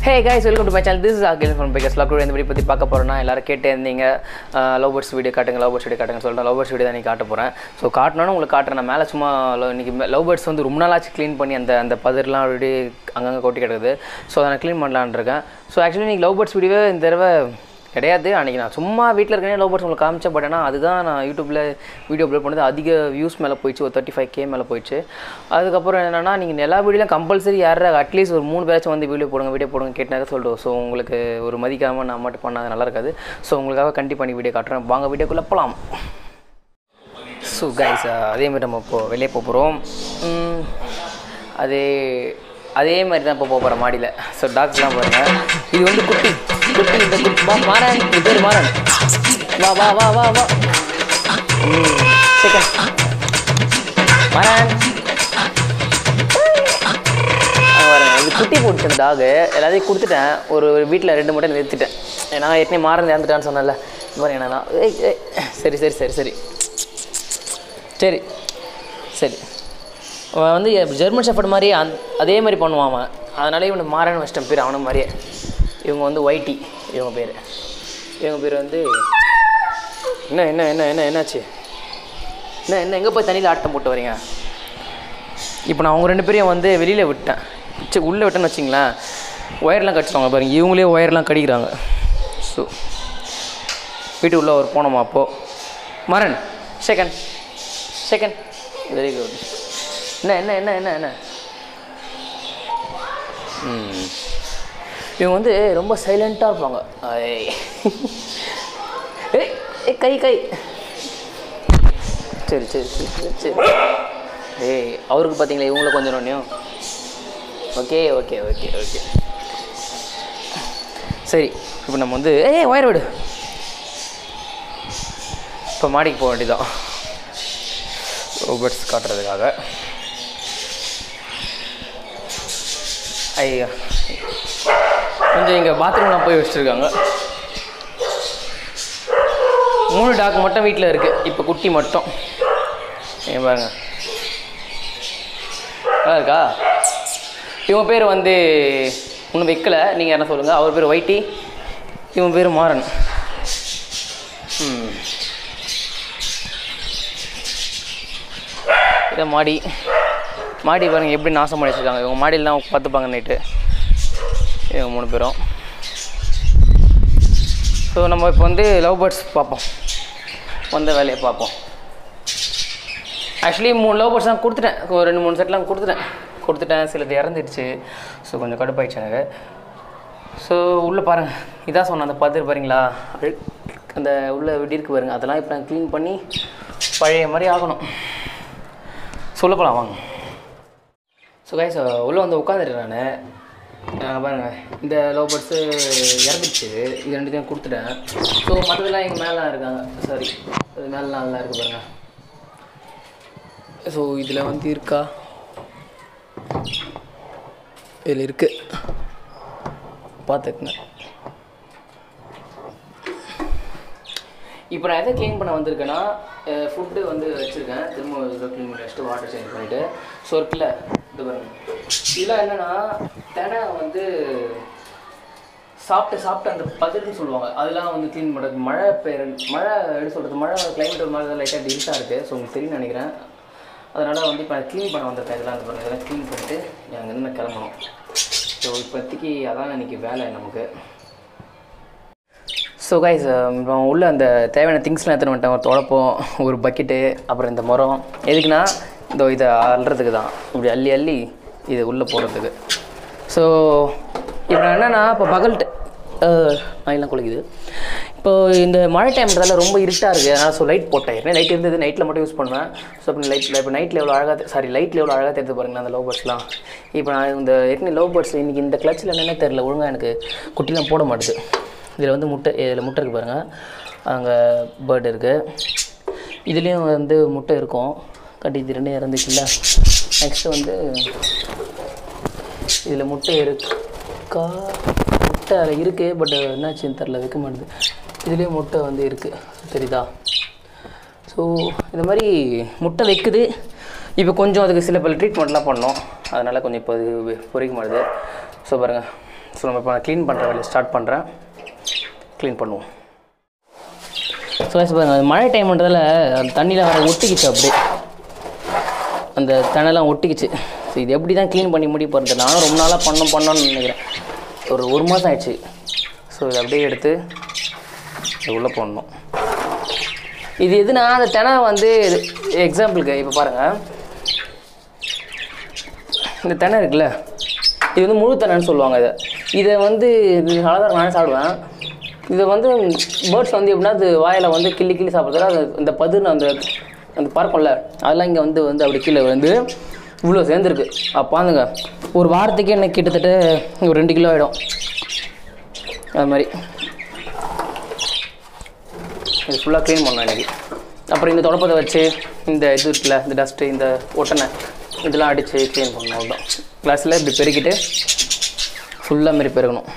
Hey guys welcome to my channel this is Akhil from பிகஸ் love இந்த video பற்றி பார்க்க போகிறோன்னா எல்லாரும் கேட்டே இருந்தீங்க லவ் பேர்ட்ஸ் வீடியோ காட்டுங்க லவ் பேர்ட்ஸ் வீடியோ காட்டுங்க சொல்லிட்டு லவ் பேர்ட்ஸ் வீடியோ தான் நீ காட்ட போகிறேன் ஸோ காட்டணும்னு உங்களுக்கு காட்டுறேன் நான் மேலே சும்மா lo- இன்னைக்கு லவ் பேர்ட்ஸ் வந்து ரொம்ப நாளாச்சு க்ளீன் பண்ணி அந்த அந்த பதிர்லாம் ஆல்ரெடி அங்கங்கே கொட்டி கிடக்குது ஸோ அதை நான் க்ளீன் பண்ணலான்னு இருக்கேன் ஸோ ஆக்சுவலி நீங்கள் லவ் பேர்ட்ஸ் வீடியோவே இந்த தடவை கிடையாது அன்றைக்கி நான் சும்மா வீட்டில் இருக்கேனே லவ் பேர்ட்ஸ் உங்களுக்கு காமிச்சேன் பட் ஆனால் அதுதான் நான் யூடியூப்பில் வீடியோ அப்லோட் பண்ணது அதிக வியூஸ் மேலே போயிடுச்சு ஒரு தேர்ட்டி ஃபைவ் கே மேலே போயிடுச்சு அதுக்கப்புறம் என்னென்னா நீங்கள் எல்லா வீடியோலையும் கம்பல்சரி யாரா அட்லீஸ்ட் ஒரு மூணு பேராச்சும் வந்து வீடியோ போடுங்க வீடியோ போடுங்க கேட்டாக்க சொல்லிட்டு ஸோ உங்களுக்கு ஒரு மதிக்காமல் நான் மட்டும் பண்ணால் நல்லா இருக்காது ஸோ உங்களுக்காக கண்டிப்பாக பண்ணி வீடியோ காட்டுறேன் வாங்க வீடியோக்குள்ளே போகலாம் ஸோ கைஸ் அதே மாதிரி நம்ம இப்போ வெளியே போக போகிறோம் அதே அதே மாதிரி தான் இப்போ போக போகிறோம் மாடியில் ஸோ டாக்ஸ்லாம் பாருங்கள் இது வந்து குட்டி குட்டி இந்த குட்டி வா மாறன் இது பேர் மாறன் வா வா வா வா வா செகண்ட் மாறன் அங்க பாருங்க இது குட்டி போட்டுச்சு அந்த டாகு எல்லாத்தையும் கொடுத்துட்டேன் ஒரு வீட்டில் ரெண்டு மட்டும் நிறுத்திட்டேன் ஏன்னா ஏற்கனவே மாறன் இறந்துட்டான்னு சொன்னேன்ல இந்த மாதிரி என்னன்னா ஏய் ஏய் சரி சரி சரி சரி சரி சரி அவன் வந்து ஜெர்மன் ஷெஃபர்ட் மாதிரியே அந் அதே மாதிரி பண்ணுவான் அவன் அதனால இவனுக்கு மாறன் வச்சிட்டேன் பேர் அவனை மாதிரியே இவங்க வந்து ஒயிட்டி இவங்க பேர் இவங்க பேர் வந்து என்ன என்ன என்ன என்ன என்னாச்சு என்ன என்ன எங்கே போய் தண்ணியில் ஆட்டம் போட்டு வரீங்க இப்போ நான் அவங்க ரெண்டு பேரையும் வந்து வெளியில் விட்டேன் சரி உள்ளே விட்டேன்னு வச்சிங்களேன் ஒயர்லாம் கடிச்சிட்டாங்க பாருங்க இவங்களே ஒயர்லாம் கடிக்கிறாங்க ஸோ வீட்டு உள்ளே ஒரு போனோமா அப்போது மரன் செகண்ட் செகண்ட் வெரி குட் என்ன என்ன என்ன என்ன என்ன ம் இவங்க வந்து ரொம்ப சைலண்ட்டாக இருப்பாங்க ஐ. ஏய் ஏய் கை கை சரி சரி சரி சரி சரி ஏய் அவருக்கு பார்த்தீங்களா இவங்கள கொஞ்சம் நோண்டியும் ஓகே ஓகே ஓகே ஓகே சரி இப்போ நம்ம வந்து ஏய் ஒயர் விடு இப்போ மாடிக்கு போக வேண்டியதான் ரோபர்ட்ஸ் காட்டுறதுக்காக ஐயா கொஞ்சம் இங்கே பாத்ரூம்லாம் போய் வச்சுருக்காங்க மூணு டாக் மட்டும் வீட்டில் இருக்குது இப்போ குட்டி மட்டும் ஏன் பாருங்க நல்லா இருக்கா இவன் பேர் வந்து இன்னும் வைக்கல நீங்கள் என்ன சொல்லுங்கள் அவர் பேர் ஒயிட்டி இவன் பேர் மாறன் ம் இதை மாடி மாடி பாருங்க எப்படி நாசம் பண்ணி வச்சுருக்காங்க இவங்க மாடியில் தான் பார்த்துப்பாங்க நைட்டு இவங்க மூணு பேரும் ஸோ நம்ம இப்போ வந்து லவ் பேர்ட்ஸ் பார்ப்போம் வந்த வேலையை பார்ப்போம் ஆக்சுவலி மூணு லவ் பேர்ட்ஸ் தான் கொடுத்துட்டேன் ஒரு ரெண்டு மூணு செட்லாம் கொடுத்துட்டேன் கொடுத்துட்டேன் சிலது இறந்துடுச்சு ஸோ கொஞ்சம் கடுப்பாயிடுச்சு எனக்கு ஸோ உள்ளே பாருங்கள் இதான் சொன்னேன் அந்த பதிர் பாருங்களா அழு- அந்த உள்ள வெடி இருக்கு பாருங்க அதெல்லாம் இப்போ நான் க்ளீன் பண்ணி பழைய மாதிரி ஆகணும் சொல்ல போகலாம் வாங்க ஸோ கைஸ் உள்ளே வந்து உட்காந்துருக்கேன் நான் பாருங்க இந்த லவ் பேர்ட்ஸு இறந்துச்சு இது ரெண்டுத்தையும் கொடுத்துட்டேன் ஸோ மற்றதெல்லாம் எங்கள் மேலாம் இருக்காங்க சாரி அது மேலாம் நல்லா இருக்கு பாருங்க ஸோ இதில் வந்து இருக்கா இதில் இருக்கு பார்த்துக்குங்க இப்போ நான் எதை க்ளீன் பண்ண வந்திருக்கேன்னா ஃபுட்டு வந்து வச்சுருக்கேன் திரும்ப இதை க்ளீன் பண்ணி வச்சுட்டு வாட்டர் சேஞ்ச் பண்ணிவிட்டு ஸோ இருக்குல்ல இது பாருங்க இதெல்லாம் என்னென்னா தினை வந்து சாப்பிட்டு சாப்பிட்டு அந்த பதிர்னு சொல்லுவாங்க அதெல்லாம் வந்து க்ளீன் பண்ணுறது மழை பெய்ய மழை எப்படி சொல்கிறது மழை கிளைமேட் ஒரு மாதிரி லைட்டாக டில்ட்டாக இருக்குது ஸோ உங்களுக்கு தெரியும்னு நினைக்கிறேன் அதனால் வந்து இப்போ க்ளீன் பண்ண வந்திருக்கேன் இதெல்லாம் இந்த பாருங்க இதெல்லாம் க்ளீன் பண்ணிட்டு நாங்கள் இருந்து கிளம்பணும் ஸோ இப்போதைக்கு அதான் இன்னைக்கு வேலை நமக்கு ஸோ கைஸ் இப்போ உள்ள அந்த தேவையான திங்ஸ்லாம் எடுத்துன்னு வந்துட்டேன் ஒரு தொடப்பம் ஒரு பக்கெட்டு அப்புறம் இந்த மரம் எதுக்குன்னா இந்த இதை அள்ளுறதுக்கு தான் இப்படி அள்ளி அள்ளி இது உள்ளே போடுறதுக்கு ஸோ இப்போ நான் என்னென்னா இப்போ பகல் நாயெல்லாம் குளிக்குது இப்போ இந்த மழை டைம்ன்றதால ரொம்ப இருட்டாக இருக்குது அதனால் ஸோ லைட் போட்டேன் ஏற்கனவே லைட் இருந்தது நைட்டில் மட்டும் யூஸ் பண்ணுவேன் ஸோ இப்போ லைட்டில் இப்போ நைட்டில் எவ்வளோ அழகாக சாரி லைட்டில் எவ்வளோ அழகாக தெரிஞ்சு பாருங்களேன் அந்த லவ் பேர்ட்ஸ்லாம் இப்போ நான் இந்த ஏற்கனவே லவ் பேர்ட்ஸ் இன்றைக்கி இந்த கிளச்சில் என்னென்ன தெரில ஒழுங்காக எனக்கு குட்டிலாம் போட மாட்டுது இதில் வந்து முட்டை இதில் முட்டை இருக்குது பாருங்கள் அங்கே பேர்டு இருக்குது இதுலேயும் வந்து முட்டை இருக்கும் கட்டி இது ரெண்டும் இறந்துச்சுல்ல நெக்ஸ்ட்டு வந்து இதில் முட்டை இருக்கா முட்டை அதில் இருக்குது பட் என்னாச்சுன்னு தெரில வைக்க மாட்டுது இதுலேயும் முட்டை வந்து இருக்குது தெரியுதா ஸோ இந்த மாதிரி முட்டை வைக்குது இப்போ கொஞ்சம் அதுக்கு சில பல ட்ரீட்மெண்ட்லாம் பண்ணோம் அதனால் கொஞ்சம் இப்போ அது பொறிக்க மாட்டுது ஸோ பாருங்கள் ஸோ நம்ம இப்போ க்ளீன் பண்ணுற வேலையை ஸ்டார்ட் பண்ணுறேன் க்ளீன் பண்ணுவோம் ஸோ பாருங்க அது மழை டைம்ன்றதால அந்த தண்ணியில் வர ஒட்டிக்கிச்சு அப்படியே அந்த தணலாம் ஒட்டிக்கிச்சு ஸோ இது எப்படி தான் க்ளீன் பண்ணி முடிய போகிறது நானும் ரொம்ப நாளாக பண்ணணும் பண்ணணும்னு நினைக்கிறேன் ஒரு ஒரு மாதம் ஆயிடுச்சு ஸோ இதை அப்படியே எடுத்து இது உள்ளே போடணும் இது எதுனா அந்த தினை வந்து எக்ஸாம்பிளுக்கு இப்போ பாருங்கள் இந்த தெனை இருக்குல்ல இது வந்து முழு தெனைன்னு சொல்லுவாங்க இதை இதை வந்து இது நல்லா தான் நானே சாப்பிடுவேன் இதை வந்து பேர்ட்ஸ் வந்து எப்படின்னா அது வாயில் வந்து கிள்ளி கிள்ளி சாப்பிட்றதுல அது இந்த பதிர்னு அந்த அந்த பறக்கும்ல அதெல்லாம் இங்கே வந்து வந்து அப்படி கீழே வந்து இவ்வளோ சேர்ந்துருக்கு அப்போ பாருங்க ஒரு வாரத்துக்கு எனக்கு கிட்டத்தட்ட ஒரு ரெண்டு கிலோ ஆகிடும் அது மாதிரி இது ஃபுல்லாக க்ளீன் பண்ணோம் எனக்கு அப்புறம் இந்த தொடப்பத்தை வச்சு இந்த இது இருக்குல்ல இந்த டஸ்ட்டு இந்த ஒட்டனை இதெல்லாம் அடித்து க்ளீன் பண்ணணும் அவ்வளோதான் கிளாஸில் இப்படி பெருக்கிட்டு ஃபுல்லாக மாரி பெருகணும்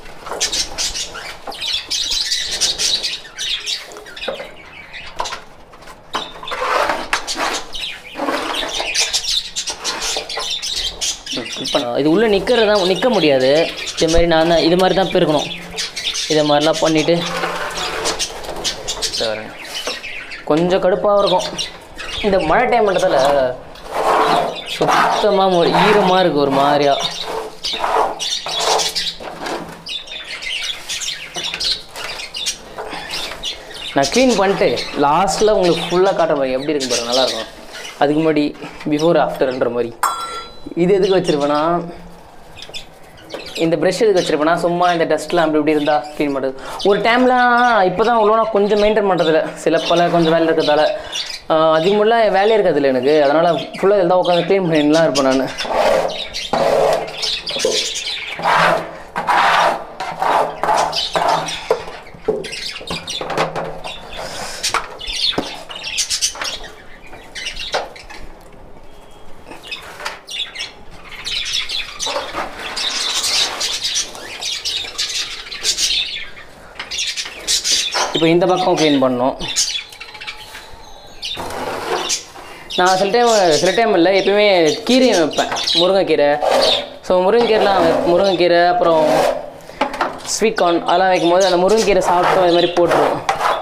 இப்போ இது உள்ளே நிற்கிறது தான் நிற்க முடியாது இது மாதிரி நான் தான் இது மாதிரி தான் பெருக்கணும் இதை மாதிரிலாம் பண்ணிவிட்டு பாருங்க கொஞ்சம் கடுப்பாக இருக்கும் இந்த மழை டைம்ன்றதால சுத்தமாக ஒரு ஈரமாக இருக்குது ஒரு மாதிரியா நான் க்ளீன் பண்ணிட்டு லாஸ்ட்டில் உங்களுக்கு ஃபுல்லாக காட்டுற மாதிரி எப்படி இருக்கு பாருங்க நல்லாயிருக்கும் அதுக்கு முன்னாடி பிஃபோர் ஆஃப்டர்ன்ற மாதிரி இது எதுக்கு வச்சுருப்பேன்னா இந்த ப்ரஷ் எதுக்கு வச்சிருப்பேன்னா சும்மா இந்த டஸ்ட்லாம் அப்படி இப்படி இருந்தால் க்ளீன் பண்ணுறது ஒரு டைம்லாம் இப்போ தான் அவ்வளோ நான் கொஞ்சம் மெயின்டைன் பண்ணுறதில்ல சில பல கொஞ்சம் வேலை இருக்கிறதால ஆஹ் அதிகம் முள்ள வேலையே இருக்காதுல்ல எனக்கு அதனால் ஃபுல்லாக இதில் தான் உட்காந்து க்ளீன் பண்ணிட்டுலாம் இருப்பேன் நான் இப்போ இந்த பக்கம் க்ளீன் பண்ணணும் நான் சில டைம் சில டைம் இல்லை எப்பயுமே கீரையும் வைப்பேன் முருங்கைக்கீரை ஸோ முருங்கைக்கீரைலாம் முருங்கைக்கீரை அப்புறம் ஸ்வீட் கார்ன் அதெல்லாம் வைக்கும்போது அந்த முருங்கைக்கீரை சாப்பிட்டோம் இது மாதிரி போட்டுருவோம்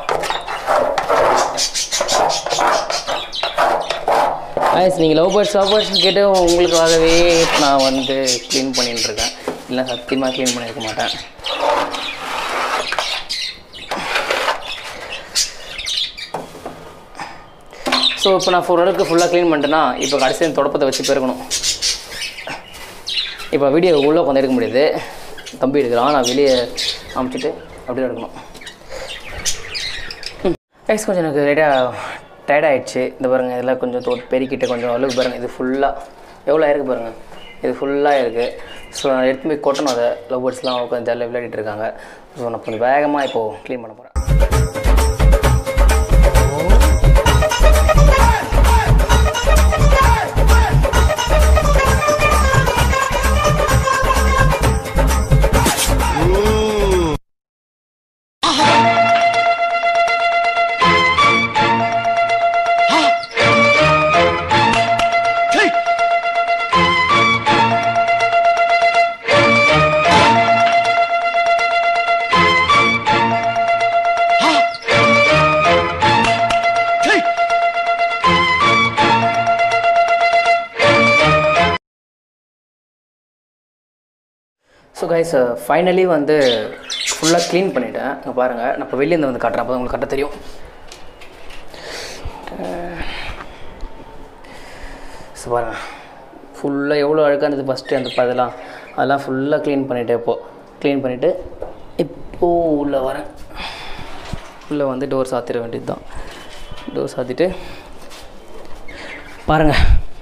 ஆயிஸ் நீங்கள் லவ் பேர்ட்ஸ் லவ் பேர்ட்ஸ் கேட்டு உங்களுக்காகவே நான் வந்து க்ளீன் பண்ணிட்டு இருக்கேன் இல்லை சத்தியமாக க்ளீன் பண்ணியிருக்க மாட்டேன் ஸோ இப்போ நான் ஃபோர் அளவுக்கு ஃபுல்லாக க்ளீன் பண்ணிட்டேன்னா இப்போ கடைசி இந்த தொடப்பத்தை வச்சு பெருக்கணும் இப்போ வீடியோ உள்ளே உட்காந்து எடுக்க முடியாது தம்பி எடுக்கிறான் நான் வெளியே அமைச்சிட்டு அப்படியே எடுக்கணும் நெக்ஸ்ட் கொஞ்சம் எனக்கு லைட்டாக டயர்ட் ஆயிடுச்சு இந்த பாருங்கள் இதெல்லாம் கொஞ்சம் தோ பெருக்கிட்டு கொஞ்சம் அளவுக்கு பாருங்கள் இது ஃபுல்லாக எவ்வளோ ஆயிருக்கு பாருங்கள் இது ஃபுல்லாக இருக்குது ஸோ நான் எடுத்து போய் கொட்டணும் அதை லவ் பேர்ட்ஸ்லாம் உட்காந்து ஜாலியாக விளையாடிட்டு இருக்காங்க ஸோ நான் கொஞ்சம் வேகமாக இப்போது க்ளீன் பண்ண போகிறேன் ஸோ கைஸ் ஃபைனலி வந்து ஃபுல்லாக க்ளீன் பண்ணிட்டேன் இங்கே பாருங்கள் நான் இப்போ வெளியேருந்து வந்து காட்டுறேன் அப்போ உங்களுக்கு கரெக்டாக தெரியும் ஸோ பாருங்கள் ஃபுல்லாக எவ்வளோ அழுக்காக இருந்தது ஃபஸ்ட்டு அந்த ப- அதெல்லாம் அதெல்லாம் ஃபுல்லாக க்ளீன் பண்ணிவிட்டு இப்போது க்ளீன் பண்ணிவிட்டு இப்போது உள்ளே வரேன் உள்ளே வந்து டோர் சாத்திட வேண்டியது தான் டோர் சாத்திட்டு பாருங்கள்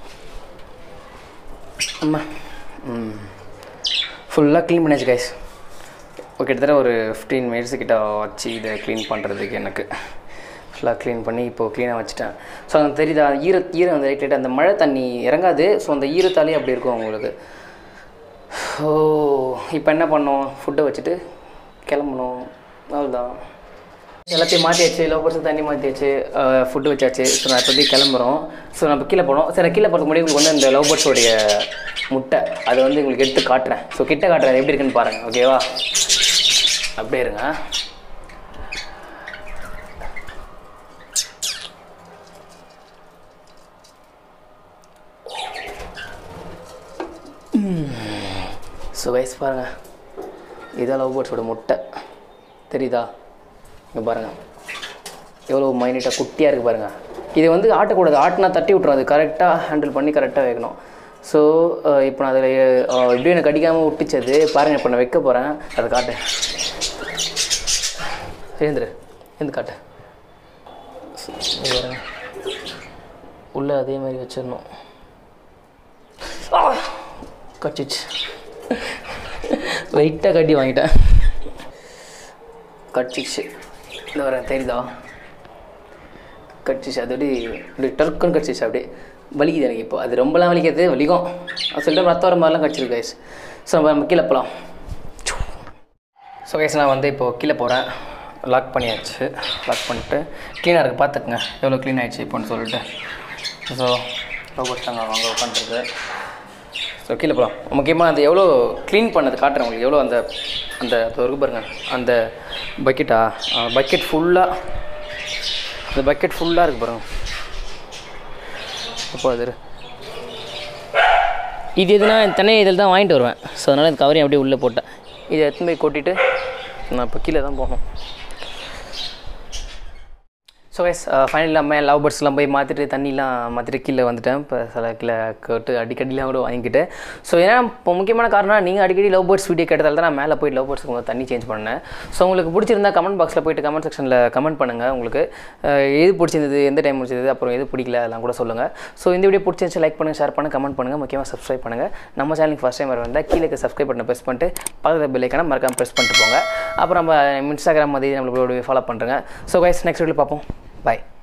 அம்மா ம் ஃபுல்லாக க்ளீன் பண்ணியாச்சு கைஸ் ஓகே கிட்டத்தட்ட ஒரு ஃபிஃப்டீன் மினிட்ஸ் கிட்ட வச்சு இதை க்ளீன் பண்ணுறதுக்கு எனக்கு ஃபுல்லாக க்ளீன் பண்ணி இப்போது க்ளீனாக வச்சுட்டேன் ஸோ அந்த தெரியுதா ஈர ஈரம் அந்த லைட் அந்த மழை தண்ணி இறங்காது ஸோ அந்த ஈரத்தாலே அப்படி இருக்கும் உங்களுக்கு ஸோ இப்போ என்ன பண்ணோம் ஃபுட்டை வச்சுட்டு கிளம்பணும் அவ்வளோதான் எல்லாத்தையும் மாற்றியாச்சு லவ் பர்சன் தண்ணி மாற்றியாச்சு ஃபுட்டு வச்சாச்சு ஸோ நான் இப்போதைக்கு கிளம்புறோம் ஸோ நம்ம கீழே போனோம் சரி கீழே போகிறதுக்கு முன்னாடி உங்களுக்கு வந்து இந்த லவ் பேர்ட்ஸோடைய முட்டை அதை வந்து உங்களுக்கு எடுத்து காட்டுறேன் ஸோ கிட்ட காட்டுறேன் எப்படி இருக்குன்னு பாருங்கள் ஓகேவா அப்படியே இருங்க ஸோ கைஸ் பாருங்கள் இதான் லவ் பேர்ட்ஸோட முட்டை தெரியுதா இங்கே பாருங்கள் எவ்வளோ மைனிட்டாக குட்டியாக இருக்குது பாருங்கள் இது வந்து ஆட்டக்கூடாது ஆட்டினா தட்டி விட்ரும் அது கரெக்டாக ஹேண்டில் பண்ணி கரெக்டாக வைக்கணும் ஸோ இப்போ நான் அதில் எப்படியும் எனக்கு அடிக்காமல் விட்டுச்சது பாருங்கள் இப்போ நான் வைக்க போகிறேன் அதை காட்டு எழுந்துரு எழுந்து காட்டு இங்க பாருங்க. உள்ளே அதே மாதிரி வச்சிடணும் கச்சிச்சு வெயிட்டாக கட்டி வாங்கிட்டேன் கடிச்சிச்சு இந்த வரேன் தெரியுதா கடிச்சிச்சு அது அப்படியே இப்படி டர்க்குன்னு கடிச்சிச்சு அப்படியே வலிக்குது எனக்கு இப்போ அது ரொம்பலாம் வலிக்காது வலிக்கும் அது சொல்லிட்டு ரத்தம் வர மாதிரிலாம் கடிச்சிருக்கு கைஸ் ஸோ நம்ம நம்ம கீழே போகலாம் ஸோ கைஸ் நான் வந்து இப்போது கீழே போகிறேன் லாக் பண்ணியாச்சு லாக் பண்ணிட்டு க்ளீனாக இருக்குது பார்த்துக்குங்க எவ்வளோ க்ளீன் ஆயிடுச்சு இப்போன்னு சொல்லிட்டு ஸோ ரோபோட் தாங்க அங்கே உட்காந்துருக்கு ஸோ கீழே போகலாம் முக்கியமாக அந்த எவ்வளோ க்ளீன் பண்ணது காட்டுறேன் உங்களுக்கு எவ்வளோ அந்த அந்த அது இருக்கு பாருங்க அந்த பக்கெட்டா பக்கெட் ஃபுல்லாக அந்த பக்கெட் ஃபுல்லாக இருக்கு பாருங்க அப்போ அது இரு. இது எதுனா தனி இதில் தான் வாங்கிட்டு வருவேன் ஸோ அதனால் இந்த கவரையும் அப்படியே உள்ளே போட்டேன் இதை எடுத்துன்னு போய் கொட்டிட்டு நான் இப்போ கீழே தான் போகணும் ஸோ எஸ் ஃபைனல் நம்ம லவ் பேர்ட்ஸ்லாம் போய் மாற்றிட்டு தண்ணிலாம் மாற்றிட்டு கீழே வந்துட்டேன் இப்போ சில கீழே கேட்டு அடிக்கடிலாம் கூட வாங்கிக்கிட்டு ஸோ ஏன்னா இப்போ முக்கியமான காரணம் நீங்கள் அடிக்கடி லவ் பேர்ட்ஸ் வீடியோ கேட்டதால தான் நான் மேலே போய் லவ் பேர்ட்ஸ்க்கு கொஞ்சம் தண்ணி சேஞ்ச் பண்ணேன் ஸோ உங்களுக்கு பிடிச்சிருந்தா கமெண்ட் பாக்ஸில் போயிட்டு கமெண்ட் செக்ஷனில் கமெண்ட் பண்ணுங்கள் உங்களுக்கு அஹ், எது பிடிச்சிருந்தது எந்த டைம் பிடிச்சிருந்தது அப்புறம் எது பிடிக்கல அதெல்லாம் கூட சொல்லுங்கள் ஸோ இந்த வீடியோ பிடிச்சிருந்துச்சு லைக் பண்ணுங்கள் ஷேர் பண்ணுங்கள் கமெண்ட் பண்ணுங்கள் முக்கியமாக சப்ஸ்கிரைப் பண்ணுங்கள் நம்ம சேனலுக்கு ஃபஸ்ட் டைம் வர வந்தால் கீழே சப்ஸ்கிரைப் பண்ண ப்ரெஸ் பண்ணிட்டு பக்கத்தில் பெல்லைக்கான மறக்காம ப்ரெஸ் பண்ணிட்டு போங்க அப்புறம் நம்ம இன்ஸ்டாகிராம் மாதிரி நம்மளோட ஃபாலோ பண்ணுறேங்க ஸோ கைஸ் நெக்ஸ்ட் வீடியோ பார்ப்போம் பாய்